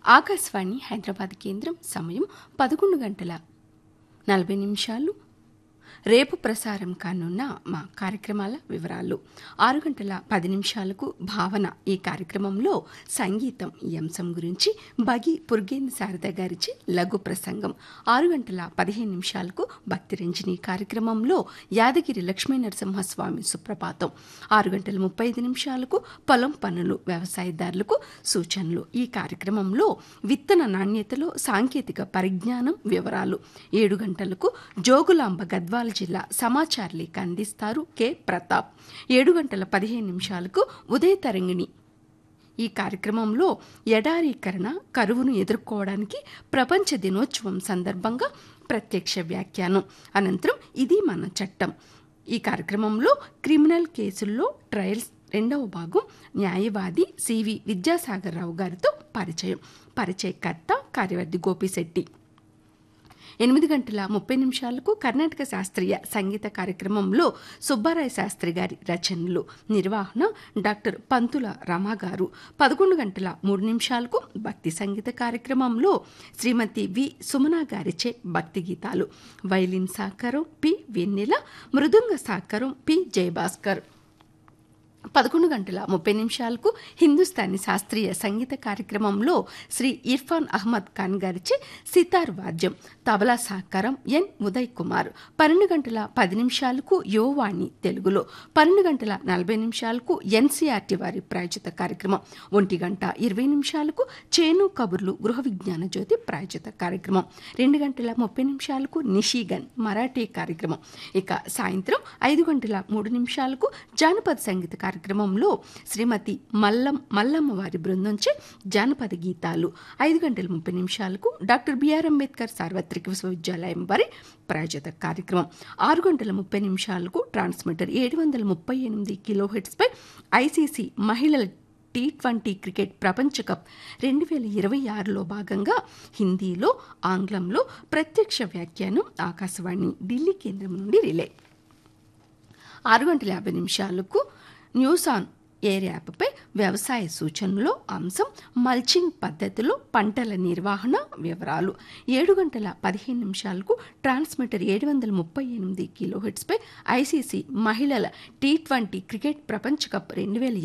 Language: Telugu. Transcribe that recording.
ఆకాశవాణి హైదరాబాద్ కేంద్రం సమయం పదకొండు గంటల నలభై నిమిషాలు రేపు ప్రసారం కానున్న మా కార్యక్రమాల వివరాలు ఆరు గంటల పది నిమిషాలకు భావన ఈ కార్యక్రమంలో సంగీతం ఈ అంశం గురించి బగి పుర్గేంద్ర శారద గారిచి లఘు ప్రసంగం ఆరు గంటల పదిహేను నిమిషాలకు భక్తి రంజని కార్యక్రమంలో యాదగిరి లక్ష్మీ నరసింహస్వామి సుప్రభాతం ఆరు గంటల ముప్పై ఐదు నిమిషాలకు పొలం పనులు వ్యవసాయదారులకు సూచనలు ఈ కార్యక్రమంలో విత్తన నాణ్యతలో సాంకేతిక పరిజ్ఞానం వివరాలు ఏడు గంటలకు జోగులాంబ గద్వాల జిల్లా సమాచార లేఖ అందిస్తారు కె ప్రతాప్ ఏడు గంటల పదిహేను నిమిషాలకు ఉదయ తరంగిణి ఈ కార్యక్రమంలో ఎడారీకరణ కరువును ఎదుర్కోవడానికి ప్రపంచ దినోత్సవం సందర్భంగా ప్రత్యక్ష వ్యాఖ్యానం అనంతరం ఇది మన చట్టం ఈ కార్యక్రమంలో క్రిమినల్ కేసుల్లో ట్రయల్స్ రెండవ భాగం న్యాయవాది సివి విద్యాసాగర్ రావు గారితో పరిచయం పరిచయకర్త కార్యవర్తి గోపిశెట్టి ఎనిమిది గంటల ముప్పై నిమిషాలకు కర్ణాటక శాస్త్రీయ సంగీత కార్యక్రమంలో సుబ్బారాయ శాస్త్రి గారి రచనలు నిర్వహణ డాక్టర్ పంతుల రమా గారు పదకొండు గంటల మూడు నిమిషాలకు భక్తి సంగీత కార్యక్రమంలో శ్రీమతి వి సుమన గారిచే భక్తి గీతాలు వైలిన్ సాకారం పి వెన్నెల మృదంగ సాకారం పి జయభాస్కర్ పదకొండు గంటల ముప్పై నిమిషాలకు హిందుస్థానీ శాస్త్రీయ సంగీత కార్యక్రమంలో శ్రీ ఇర్ఫాన్ అహ్మద్ ఖాన్ గారిచే సితార్ వాద్యం తబలా సహకారం ఎన్ ఉదయ్ కుమార్ పన్నెండు గంటల పది నిమిషాలకు యువవాణి తెలుగులో పన్నెండు గంటల నలభై నిమిషాలకు ఎన్సీఆర్టీ వారి ప్రాయోజిత కార్యక్రమం ఒంటి గంట ఇరవై నిమిషాలకు చేను కబుర్లు గృహ విజ్ఞాన జ్యోతి ప్రాయోజిత కార్యక్రమం రెండు గంటల ముప్పై నిమిషాలకు నిషిగన్ మరాఠీ కార్యక్రమం ఇక సాయంత్రం ఐదు గంటల మూడు నిమిషాలకు జానపద సంగీత కార్యక్రమంలో శ్రీమతి మల్లం మల్లమ్మ వారి బృందంచే జానపద గీతాలు ఐదు గంటల ముప్పై నిమిషాలకు డాక్టర్ బిఆర్ అంబేద్కర్ సార్వత్రిక విశ్వవిద్యాలయం వారి ప్రాయోజిత కార్యక్రమం ఆరు గంటల ముప్పై నిమిషాలకు ట్రాన్స్మిటర్ ఏడు వందల ముప్పై ఎనిమిది కిలో హెడ్స్పై ఐసీసీ మహిళల టీ ట్వంటీ క్రికెట్ ప్రపంచ కప్ రెండు వేల ఇరవై ఆరులో భాగంగా హిందీలో ఆంగ్లంలో ప్రత్యక్ష వ్యాఖ్యానం ఆకాశవాణి ఢిల్లీ కేంద్రం నుండి రిలే ఆరు గంటల యాభై నిమిషాలకు న్యూస్ ఆన్ ఎయిర్ యాప్పై వ్యవసాయ సూచనలో అంశం మల్చింగ్ పద్ధతిలో పంటల నిర్వహణ వివరాలు ఏడు గంటల పదిహేను నిమిషాలకు ట్రాన్స్మిటర్ ఏడు వందల ముప్పై ఎనిమిది కిలో హెడ్స్పై ఐసీసీ మహిళల టీ ట్వంటీ క్రికెట్ ప్రపంచ కప్ రెండు వేల